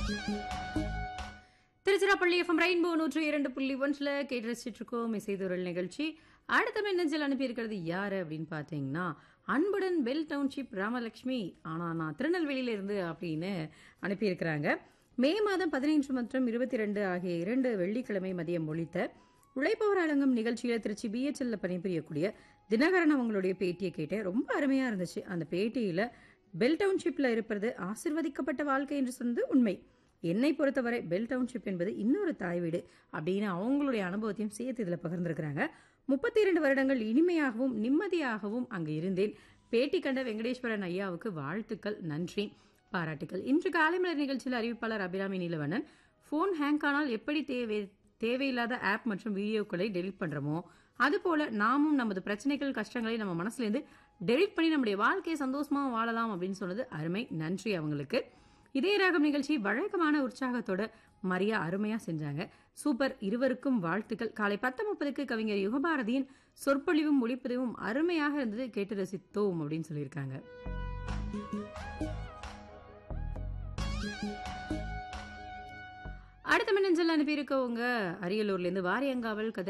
Tiruchirappalli FM rainbow நூற்றி இரண்டு புள்ளி ஒன்றில் கேட்டு ரசிச்சுட்டு இருக்கோம் இசைதுரல் நிகழ்ச்சி அடுத்த மின்னஞ்சல் அனுப்பியிருக்கிறது யாரு அப்படின்னு பார்த்தீங்கன்னா அன்புடன் பெல் டவுன்ஷிப் ராமலட்சுமி ஆனா நான் திருநெல்வேலியில இருந்து அப்படின்னு அனுப்பியிருக்கிறாங்க மே மாதம் பதினைந்து மற்றும் இருபத்தி ரெண்டு ஆகிய இரண்டு வெள்ளிக்கிழமை மதியம் ஒழித்த உழைப்பவர் அலங்கம் நிகழ்ச்சியில திருச்சி பிஹெச்எல்ல பணிபுரியக்கூடிய தினகரன் அவங்களுடைய பேட்டியை கேட்டேன் ரொம்ப அருமையா இருந்துச்சு அந்த பேட்டியில பெல் டவுன்ஷிப்ல இருப்பது ஆசிர்வதிக்கப்பட்ட வாழ்க்கை என்று சொன்னது உண்மை என்னை பொறுத்தவரை பெல் டவுன்ஷிப் என்பது இன்னொரு தாய் வீடு அப்படின்னு அவங்களுடைய அனுபவத்தையும் சேர்த்து இதில் பகிர்ந்திருக்கிறாங்க முப்பத்தி இரண்டு வருடங்கள் இனிமையாகவும் நிம்மதியாகவும் அங்கு இருந்தேன் பேட்டி கண்ட வெங்கடேஸ்வரன் ஐயாவுக்கு வாழ்த்துக்கள் நன்றி பாராட்டுக்கள் இன்று காலை மலர் நிகழ்ச்சியில் அறிவிப்பாளர் அபிராமி நீலவண்ணன் ஃபோன் ஹேங் ஆனால் எப்படி தேவை தேவையில்லாத ஆப் மற்றும் வீடியோக்களை டெலிட் பண்றோமோ அதுபோல நாமும் நமது பிரச்சனைகள் கஷ்டங்களை நம்ம மனசுல இருந்து டெலிட் பண்ணி நம்முடைய வாழ்க்கையை சந்தோஷமா வாழலாம் அப்படின்னு சொன்னது அருமை நன்றி அவங்களுக்கு இதே ராகம் நிகழ்ச்சி வழக்கமான உற்சாகத்தோட மரியா அருமையா செஞ்சாங்க சூப்பர் இருவருக்கும் வாழ்த்துக்கள் காலை பத்து முப்பதுக்கு கவிஞர் யுகபாரதியின் சொற்பொழிவும் ஒளிப்பதிவும் அருமையாக இருந்தது கேட்டு ரசித்தோம் அப்படின்னு சொல்லியிருக்காங்க அடுத்த மின்னஞ்சல் அனுப்பியிருக்கவங்க அரியலூர்ல இருந்து வாரியங்காவல் கதிர்